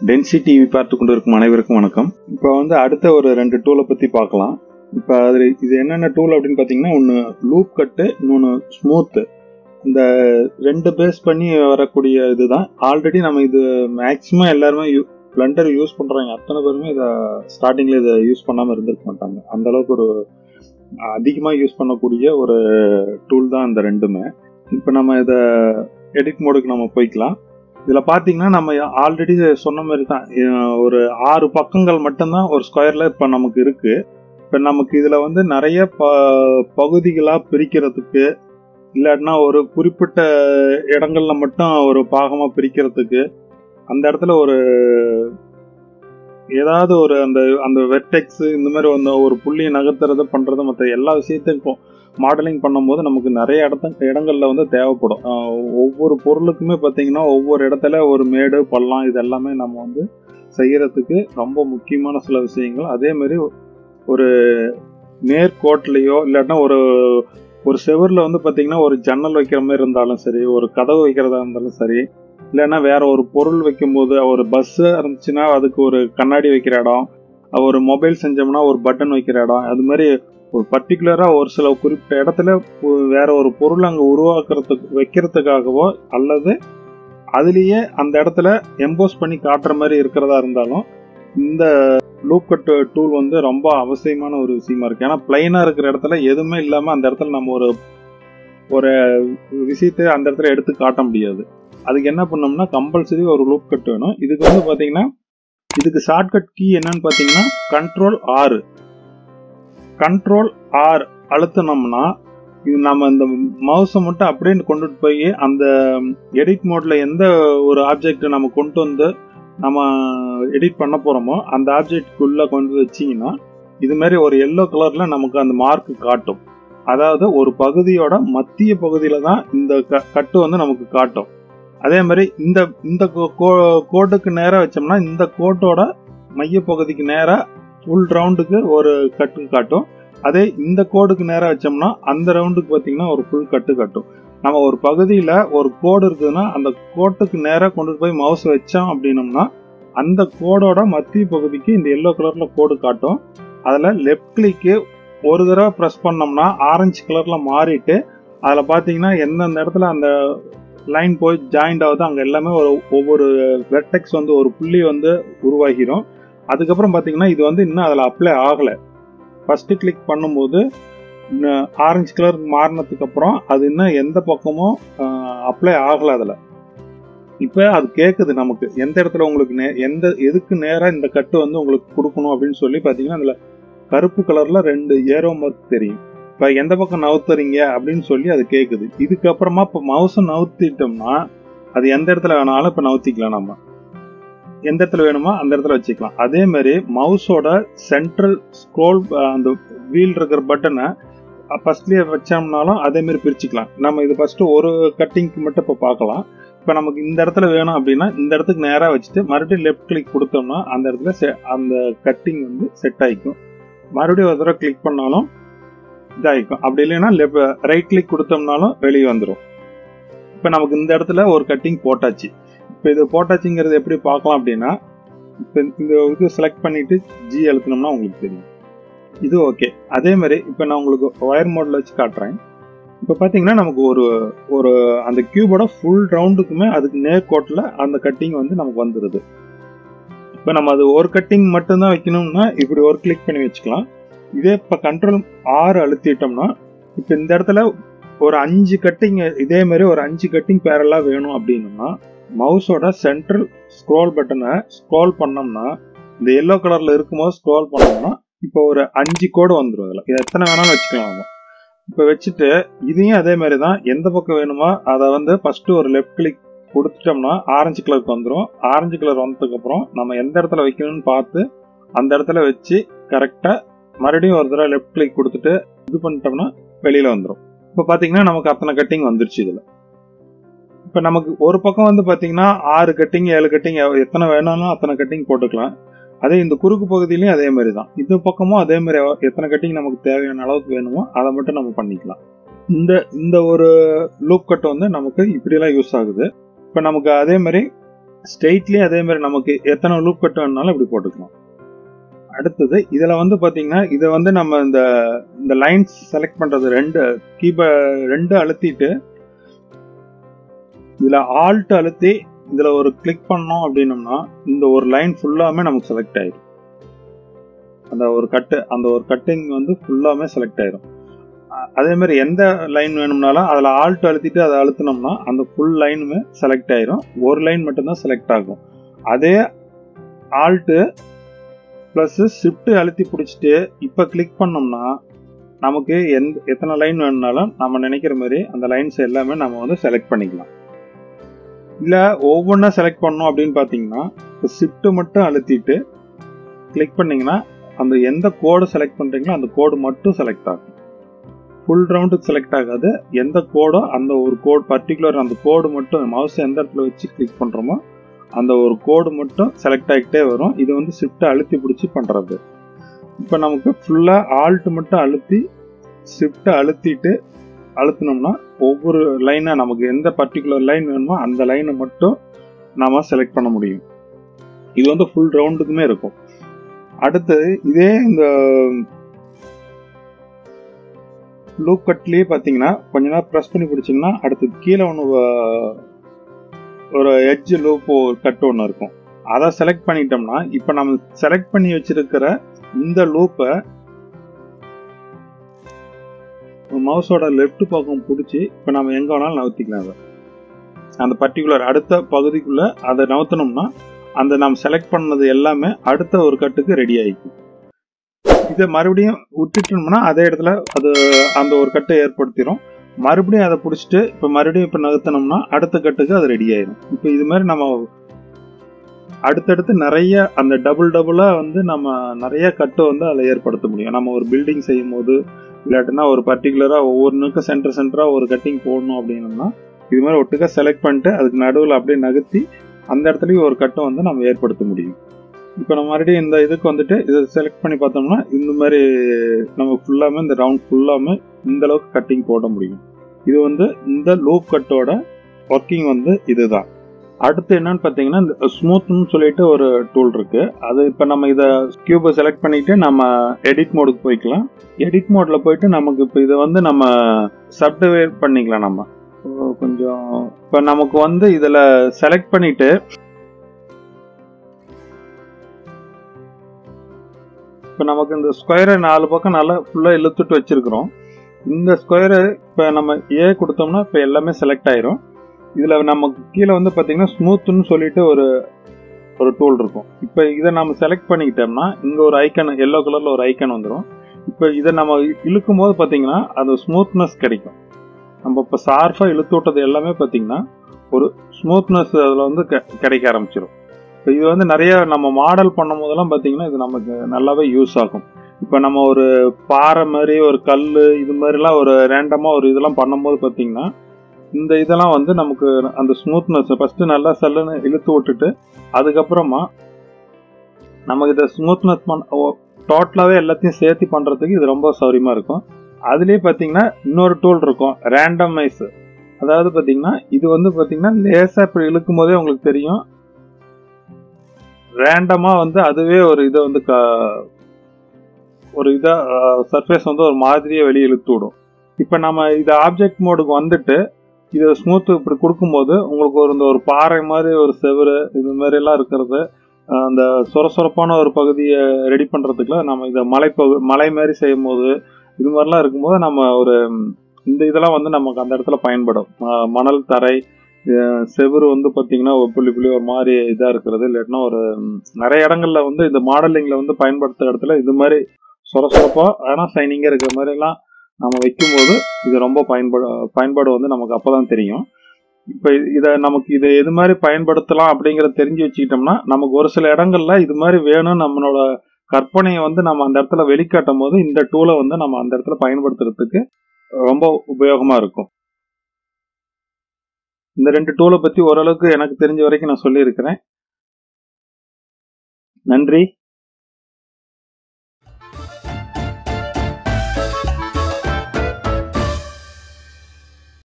டென்சி TV பார்த்து கொண்டு இருக்கும் அனைவருக்கும் வணக்கம் இப்போ வந்து அடுத்த ஒரு ரெண்டு டூலை பற்றி பார்க்கலாம் இப்போ அதில் இது என்னென்ன டூல் அப்படின்னு பார்த்தீங்கன்னா ஒன்று லூப் கட்டு இன்னொன்று ஸ்மூத்து இந்த ரெண்டு பேஸ் பண்ணி வரக்கூடிய இதுதான் ஆல்ரெடி நம்ம இது மேக்ஸிமம் எல்லாருமே யூ பிளண்டர் யூஸ் பண்ணுறாங்க அத்தனை பேருமே இதை ஸ்டார்டிங்கில் இதை யூஸ் பண்ணாமல் இருந்திருக்க மாட்டாங்க அந்த அளவுக்கு ஒரு அதிகமாக யூஸ் பண்ணக்கூடிய ஒரு டூல் தான் இந்த ரெண்டுமே இப்போ நம்ம இதை எடிட் மோடுக்கு நம்ம போய்க்கலாம் இதில் பார்த்தீங்கன்னா நம்ம ஆல்ரெடி சொன்ன மாதிரி தான் அஹ் ஒரு ஆறு பக்கங்கள் மட்டும்தான் ஒரு ஸ்கொயரில் இப்போ நமக்கு இருக்கு இப்போ நமக்கு இதில் வந்து நிறைய ப பகுதிகளாக பிரிக்கிறதுக்கு இல்லாட்டினா ஒரு குறிப்பிட்ட இடங்கள்ல மட்டும் ஒரு பாகமாக பிரிக்கிறதுக்கு அந்த இடத்துல ஒரு ஏதாவது ஒரு அந்த அந்த வெர்டெக்ஸ் இந்த மாதிரி அந்த ஒரு புள்ளியை நகர்த்துறது பண்றது மற்ற எல்லா விஷயத்துக்கும் மாடலிங் பண்ணும்போது நமக்கு நிறைய இடத்த இடங்கள்ல வந்து தேவைப்படும் ஆஹ் ஒவ்வொரு பொருளுக்குமே பார்த்தீங்கன்னா ஒவ்வொரு இடத்துல ஒரு மேடு பள்ளம் இது எல்லாமே நம்ம வந்து செய்யறதுக்கு ரொம்ப முக்கியமான சில விஷயங்கள் அதே மாதிரி ஒரு நேர்கோட்லேயோ இல்லாட்டினா ஒரு ஒரு செவரில் வந்து பார்த்தீங்கன்னா ஒரு ஜன்னல் வைக்கிற மாதிரி இருந்தாலும் சரி ஒரு கதவு வைக்கிறதா இருந்தாலும் சரி இல்லைன்னா வேற ஒரு பொருள் வைக்கும்போது ஒரு பஸ் இருந்துச்சுன்னா அதுக்கு ஒரு கண்ணாடி வைக்கிற இடம் ஒரு மொபைல் செஞ்சோம்னா ஒரு பட்டன் வைக்கிற இடம் அது மாதிரி ஒரு பர்டிகுலராக ஒரு சில குறிப்பிட்ட இடத்துல ஒரு- வேற ஒரு பொருள் அங்கே உருவாக்குறதுக்கு வைக்கிறதுக்காகவோ அல்லது அதுலேயே அந்த இடத்துல எம்போஸ் பண்ணி காட்டுற மாதிரி இருக்கிறதா இருந்தாலும் இந்த லூப் கட் டூல் வந்து ரொம்ப அவசியமான ஒரு விஷயமா இருக்கு ஏன்னா பிளைனா இருக்கிற இடத்துல எதுவுமே இல்லாம அந்த இடத்துல நம்ம ஒரு ஒரு விஷயத்தை அந்த இடத்துல எடுத்து காட்ட முடியாது அதுக்கு என்ன பண்ணோம்னா கம்பல்சரி ஒரு லூப் கட் வேணும் இதுக்கு வந்து பாத்தீங்கன்னா இதுக்கு ஷார்ட்கட் கீ என்னன்னு பாத்தீங்கன்னா கண்ட்ரோல் ஆறு கண்ட்ரோல் ஆர் அழுத்தினோம்னா இது நம்ம இந்த மவுஸை மட்டும் அப்படியே கொண்டுட்டு போய் அந்த எடிட் மோட்ல எந்த ஒரு ஆப்ஜெக்ட் நம்ம கொண்டு வந்து நம்ம எடிட் பண்ண போறோமோ அந்த ஆப்ஜெக்ட்குள்ள கொண்டு வச்சீங்கன்னா இது மாதிரி ஒரு எல்லோ கலர்ல நமக்கு அந்த மார்க் காட்டும் அதாவது ஒரு பகுதியோட மத்திய பகுதியில தான் இந்த க- கட்டு வந்து நமக்கு காட்டும் அதே மாதிரி இந்த இந்த கோ- கோ- கோட்டுக்கு நேரா வச்சோம்னா இந்த கோட்டோட மைய பகுதிக்கு நேரா ஃபுல் ரவுண்டுக்கு ஒரு கட்டு காட்டும் அதே இந்த கோடுக்கு நேரா வச்சோம்னா அந்த ரவுண்டுக்கு பார்த்தீங்கன்னா ஒரு ஃபுல் கட்டு காட்டும் நம்ம ஒரு பகுதியில் ஒரு கோடு இருக்குதுன்னா அந்த கோட்டுக்கு நேராக கொண்டு போய் மவுஸ் வச்சோம் அப்படின்னம்னா அந்த கோடோட மத்திய பகுதிக்கு இந்த எல்லோ கலர்ல கோடு காட்டும் அதில் லெஃப்ட் கிளிக்கு ஒரு தடவை ப்ரெஸ் பண்ணோம்னா ஆரஞ்சு கலர்ல மாறிட்டு அதில் பார்த்தீங்கன்னா எந்தெந்த இடத்துல அந்த லைன் போய் ஜாயிண்ட் ஆகுது அங்கே எல்லாமே ஒரு ஒவ்வொரு வெர்டெக்ஸ் வந்து ஒரு புள்ளி வந்து உருவாகிரும் அதுக்கப்புறம் பார்த்தீங்கன்னா இது வந்து இன்னும் அதில் அப்ளை ஆகலை ஃபர்ஸ்ட் கிளிக் பண்ணும்போது ஆரஞ்சு கலர் மாறினதுக்கு அப்புறம் அது இன்னும் எந்த பக்கமும் அப்ளை ஆகலை அதில் இப்போ அது கேட்குது நமக்கு எந்த இடத்துல உங்களுக்கு நே எந்த எதுக்கு நேராக இந்த கட்டு வந்து உங்களுக்கு கொடுக்கணும் அப்படின்னு சொல்லி பார்த்தீங்கன்னா அதில் கருப்பு கலரில் ரெண்டு ஏரோ மார்க் தெரியும் இப்போ எந்த பக்கம் நவுத்துறீங்க அப்படின்னு சொல்லி அது கேட்குது இதுக்கப்புறமா இப்போ மவுஸை நவுத்திட்டோம்னா அது எந்த இடத்துல வேணாலும் இப்போ நவுத்திக்கலாம் நம்ம எந்த இடத்துல வேணுமோ அந்த இடத்துல வச்சுக்கலாம் அதே மாதிரி மவுஸோட சென்ட்ரல் ஸ்க்ரோல் அந்த வீல் இருக்கிற பட்டனை ஃபர்ஸ்ட்லேயே வச்சோம்னாலும் அதே மாதிரி பிரிச்சுக்கலாம் நம்ம இது ஃபர்ஸ்ட் ஒரு கட்டிங்க்கு மட்டும் இப்போ பார்க்கலாம் இப்போ நமக்கு இந்த இடத்துல வேணும் அப்படின்னா இந்த இடத்துக்கு நேராக வச்சுட்டு மறுபடியும் லெஃப்ட் கிளிக் கொடுத்தோம்னா அந்த இடத்துல se- அந்த கட்டிங் வந்து செட் ஆகிக்கும் மறுபடியும் ஒரு தடவை கிளிக் பண்ணாலும் இதாகிக்கும் அப்படி இல்லைன்னா லெஃப்ட் ரைட் கிளிக் கொடுத்தோம்னாலும் வெளியே வந்துடும் இப்போ நமக்கு இந்த இடத்துல ஒரு கட்டிங் போட்டாச்சு இப்போ இது போட்டாச்சுங்கிறது எப்படி பார்க்கலாம் அப்படின்னா இப்போ இந்த இது செலக்ட் பண்ணிட்டு ஜி அழுத்தினோம்னா உங்களுக்கு தெரியும் இது ஓகே அதே மாதிரி இப்போ நான் உங்களுக்கு ஒயர் மோடில் வச்சு காட்டுறேன் இப்போ பார்த்தீங்கன்னா நமக்கு ஒரு ஒரு அந்த கியூபோட ஃபுல் ரவுண்டுக்குமே அதுக்கு நேர்கோட்டில் அந்த கட்டிங் வந்து நமக்கு வந்துடுது இப்போ நம்ம அது ஒரு கட்டிங் மட்டும்தான் வைக்கணும்னா இப்படி ஒரு கிளிக் பண்ணி வச்சுக்கலாம் இதே இப்போ கண்ட்ரோல் ஆறு அழுத்திட்டோம்னா இப்போ இந்த இடத்துல ஒரு அஞ்சு கட்டிங் இதே மாதிரி ஒரு அஞ்சு கட்டிங் பேரலாக வேணும் அப்படின்னா மவுஸோட சென்ட்ரல் ஸ்க்ரோல் பட்டனை ஸ்க்ரோல் பண்ணோம்னா இந்த எல்லோ கலர்ல இருக்கும்போது ஸ்க்ரோல் பண்ணோம்னா இப்போ ஒரு அஞ்சு கோடு வந்துடும் இதில் இது எத்தனை வேணாலும் வச்சுக்கலாம் நம்ம இப்போ வச்சுட்டு இதையும் அதே மாதிரி தான் எந்த பக்கம் வேணுமோ அதை வந்து ஃபர்ஸ்ட் ஒரு லெஃப்ட் கிளிக் கொடுத்துட்டோம்னா ஆரஞ்சு கலருக்கு வந்துடும் ஆரஞ்சு கலர் வந்ததுக்கு அப்புறம் நம்ம எந்த இடத்துல வைக்கணும்னு பார்த்து அந்த இடத்துல வச்சு கரெக்டாக மறுபடியும் ஒரு தடவை லெஃப்ட் கிளிக் கொடுத்துட்டு இது பண்ணிட்டோம்னா வெளியில வந்துடும் இப்போ பார்த்தீங்கன்னா நமக்கு அத்தனை கட்டிங் வந்துருச்சு இதில் இப்போ நமக்கு ஒரு பக்கம் வந்து பார்த்தீங்கன்னா ஆறு கட்டிங் ஏழு கட்டிங் எத்தனை வேணாலும் அத்தனை கட்டிங் போட்டுக்கலாம் அதே இந்த குறுக்கு பகுதியிலையும் அதே மாதிரி தான் இந்த பக்கமும் அதே மாதிரி எத்தனை கட்டிங் நமக்கு தேவையான அளவுக்கு வேணுமோ அதை மட்டும் நம்ம பண்ணிக்கலாம் இந்த இந்த ஒரு லூப் கட் வந்து நமக்கு இப்படியெல்லாம் யூஸ் ஆகுது இப்போ நமக்கு அதே மாதிரி ஸ்ட்ரெயிட்லேயே அதே மாதிரி நமக்கு எத்தனை லூப் கட் வேணுனாலும் இப்படி போட்டுக்கலாம் அடுத்தது இதில் வந்து பார்த்தீங்கன்னா இதை வந்து நம்ம இந்த இந்த லைன்ஸ் செலக்ட் பண்ணுறது ரெண்டு கீப ரெண்டு அழுத்திட்டு இதில் ஆல்ட் அழுத்தி இதில் ஒரு கிளிக் பண்ணோம் அப்படின்னோம்னா இந்த ஒரு லைன் ஃபுல்லாமே நமக்கு செலக்ட் ஆயிடும் அந்த ஒரு கட்டு அந்த ஒரு கட்டிங் வந்து ஃபுல்லாமே செலக்ட் ஆயிடும் அ- அதே மாதிரி எந்த லைன் வேணும்னாலும் அதில் ஆல்ட் அழுத்திட்டு அதை அழுத்தினோம்னா அந்த ஃபுல் லைனுமே செலக்ட் ஆயிரும் ஒரு லைன் மட்டும்தான் செலக்ட் ஆகும் அதே ஆல்ட்டு ப்ளஸ் ஷிஃப்ட் அழுத்தி பிடிச்சிட்டு இப்போ கிளிக் பண்ணோம்னா நமக்கு எந்த எத்தனை லைன் வேணும்னாலும் நம்ம நினைக்கிற மாதிரி அந்த லைன்ஸ் எல்லாமே நம்ம வந்து செலக்ட் பண்ணிக்கலாம் இல்லை ஒவ்வொன்றா செலக்ட் பண்ணோம் அப்படின்னு பார்த்தீங்கன்னா இப்போ ஷிஃப்ட் மட்டும் அழுத்திட்டு கிளிக் பண்ணீங்கன்னா அந்த எந்த கோடு செலக்ட் பண்ணுறீங்களோ அந்த கோடு மட்டும் செலக்ட் ஆகும் ஃபுல் ரவுண்டுக்கு செலக்ட் ஆகாது எந்த கோடோ அந்த ஒரு கோட் பர்டிகுலர் அந்த கோடு மட்டும் மவுஸ் எந்த இடத்துல வச்சு கிளிக் பண்ணுறோமோ அந்த ஒரு கோடு மட்டும் செலக்ட் ஆகிட்டே வரும் இது வந்து ஷிஃப்ட்டை அழுத்தி பிடிச்சி பண்ணுறது இப்போ நமக்கு ஃபுல்லாக ஆல்ட் மட்டும் அழுத்தி ஷிஃப்ட்டை அழுத்திட்டு அழுத்தினோம்னா ஒவ்வொரு லைனாக நமக்கு எந்த பர்டிகுலர் லைன் வேணுமோ அந்த லைனை மட்டும் நாம செலக்ட் பண்ண முடியும் இது வந்து ஃபுல் ரவுண்டுக்குமே இருக்கும் அடுத்தது இதே இந்த லூப் கட்லேயே பார்த்தீங்கன்னா கொஞ்ச நேரம் ப்ரெஸ் பண்ணி பிடிச்சிங்கன்னா அடுத்து கீழே ஒன்று ஒரு எட்ஜ் லூப் கட் ஒன்று இருக்கும் அதை செலக்ட் பண்ணிட்டோம்னா இப்போ நம்ம செலக்ட் பண்ணி வச்சிருக்கிற இந்த லூப்பை மவுஸோட லெஃப்ட் பக்கம் பிடிச்சி இப்போ நம்ம எங்கே வேணாலும் நகர்த்திக்கலாம் அதை அந்த பர்டிகுலர் அடுத்த பகுதிக்குள்ளே அதை நகர்த்தணும்னா அந்த நம்ம செலக்ட் பண்ணது எல்லாமே அடுத்த ஒரு கட்டுக்கு ரெடி ஆகிக்கும் இதை மறுபடியும் விட்டுட்டோம்னா அதே இடத்துல அது அந்த ஒரு கட்டை ஏற்படுத்திடும் மறுபடியும் அதை பிடிச்சிட்டு இப்போ மறுபடியும் இப்போ நகர்த்தினோம்னா அடுத்த கட்டுக்கு அது ரெடி ஆயிடும் இப்போ இது மாதிரி நம்ம அடுத்தடுத்து நிறைய அந்த டபுள் டபுளாக வந்து நம்ம நிறைய கட்டு வந்து அதில் ஏற்படுத்த முடியும் நம்ம ஒரு பில்டிங் செய்யும் போது இல்லாட்டினா ஒரு பர்டிகுலராக ஒவ்வொன்றுக்கும் சென்டர் சென்டராக ஒரு கட்டிங் போடணும் அப்படின்னோம்னா இது மாதிரி ஒட்டுக்கா செலக்ட் பண்ணிட்டு அதுக்கு நடுவில் அப்படியே நகர்த்தி அந்த இடத்துலையும் ஒரு கட்டை வந்து நம்ம ஏற்படுத்த முடியும் இப்போ நம்ம மறுபடியும் இந்த இதுக்கு வந்துட்டு இதை செலக்ட் பண்ணி பார்த்தோம்னா இந்த மாதிரி நம்ம ஃபுல்லாமே இந்த ரவுண்ட் ஃபுல்லாமே இந்த அளவுக்கு கட்டிங் போட முடியும் இது வந்து இந்த லூப் கட்டோட ஒர்க்கிங் வந்து இதுதான் அடுத்து என்னன்னு பார்த்தீங்கன்னா இந்த ஸ்மூத்னு சொல்லிட்டு ஒரு டூல் இருக்கு அது இப்போ நம்ம இதை கியூபை செலக்ட் பண்ணிட்டு நம்ம எடிட் மோடுக்கு போய்க்கலாம் எடிட் மோடில் போயிட்டு நமக்கு இப்போ இதை வந்து நம்ம சப்டிவைட் பண்ணிக்கலாம் நம்ம இப்போ கொஞ்சம் இப்போ நமக்கு வந்து இதில் செலக்ட் பண்ணிட்டு இப்போ நமக்கு இந்த ஸ்கொயரை நாலு பக்கம் நல்லா ஃபுல்லாக இழுத்துட்டு வச்சிருக்கிறோம் இந்த ஸ்கொயரை இப்போ நம்ம ஏ கொடுத்தோம்னா இப்போ எல்லாமே செலக்ட் ஆயிரும் இதில் நமக்கு கீழே வந்து பார்த்தீங்கன்னா ஸ்மூத்துன்னு சொல்லிட்டு ஒரு ஒரு டூல் இருக்கும் இப்போ இதை நம்ம செலக்ட் பண்ணிக்கிட்டோம்னா இங்கே ஒரு ஐக்கன் எல்லோ கலரில் ஒரு ஐக்கன் வந்துடும் இப்போ இதை நம்ம இழுக்கும் போது பார்த்தீங்கன்னா அது ஸ்மூத்னஸ் கிடைக்கும் நம்ம இப்போ ஷார்ப்பாக இழுத்து விட்டது எல்லாமே பார்த்தீங்கன்னா ஒரு ஸ்மூத்னஸ் அதில் வந்து கெ- கிடைக்க ஆரம்பிச்சிடும் இப்போ இது வந்து நிறைய நம்ம மாடல் பண்ணும் போதெல்லாம் பார்த்தீங்கன்னா இது நமக்கு நல்லாவே யூஸ் ஆகும் இப்போ நம்ம ஒரு பாறை மாதிரி ஒரு கல் இது மாதிரிலாம் ஒரு ரேண்டமாக ஒரு இதெல்லாம் பண்ணும்போது பார்த்தீங்கன்னா இந்த இதெல்லாம் வந்து நமக்கு அந்த ஸ்மூத்னஸ் ஃபஸ்ட்டு நல்லா செல்லுன்னு இழுத்து விட்டுட்டு அதுக்கப்புறமா நமக்கு இதை ஸ்மூத்னஸ் பண்ண டோட்டலாகவே எல்லாத்தையும் சேர்த்து பண்ணுறதுக்கு இது ரொம்ப சௌரியமாக இருக்கும் அதுலேயே பார்த்தீங்கன்னா இன்னொரு டூல் இருக்கும் ரேண்டமைஸ் அதாவது பார்த்தீங்கன்னா இது வந்து பார்த்தீங்கன்னா லேசாக இப்படி இழுக்கும் போதே உங்களுக்கு தெரியும் ரேண்டமாக வந்து அதுவே ஒரு இதை வந்து க ஒரு இதை சர்ஃபேஸ் வந்து ஒரு மாதிரியே வெளியே இழுத்து விடும் இப்போ நம்ம இது ஆப்ஜெக்ட் மோடுக்கு வந்துட்டு இதை ஸ்மூத் இப்படி கொடுக்கும்போது உங்களுக்கு ஒரு இந்த ஒரு பாறை மாதிரி ஒரு செவுரு இது மாதிரி எல்லாம் இருக்கிறது அஹ் அந்த சொரசொரப்பான ஒரு பகுதியை ரெடி பண்ணுறதுக்குள்ள நம்ம இதை மலை பகு மலை மாதிரி செய்யும் போது இது மாதிரிலாம் இருக்கும்போது நம்ம ஒரு ம், இந்த இதெல்லாம் வந்து நமக்கு அந்த இடத்துல பயன்படும் ம- மணல் தரை அஹ் செவுரு வந்து பார்த்தீங்கன்னா ஒரு புள்ளி புள்ளி ஒரு மாதிரி இதாக இருக்கிறது இல்லாட்டினா ஒரு ம், நிறைய இடங்கள்ல வந்து இந்த மாடலிங்கில் வந்து பயன்படுத்துகிற இடத்துல இது மாதிரி சொரசொரப்பாக ஆனால் சைனிங்காக இருக்கிற மாதிரிலாம் நம்ம வைக்கும்போது இது ரொம்ப பயன்படு பயன்பாடு வந்து நமக்கு அப்போ தான் தெரியும் இப்போ இதை நமக்கு இதை எது மாதிரி பயன்படுத்தலாம் அப்படிங்கிறத தெரிஞ்சு வச்சுக்கிட்டோம்னா நமக்கு ஒரு சில இடங்கள்ல இது மாதிரி வேணும் நம்மளோட கற்பனையை வந்து நம்ம அந்த இடத்துல வெளிக்காட்டும் போது இந்த டூலை வந்து நம்ம அந்த இடத்துல பயன்படுத்துறதுக்கு ரொம்ப உபயோகமா இருக்கும் இந்த ரெண்டு டூலை பத்தி ஓரளவுக்கு எனக்கு தெரிஞ்ச வரைக்கும் நான் சொல்லியிருக்கிறேன் நன்றி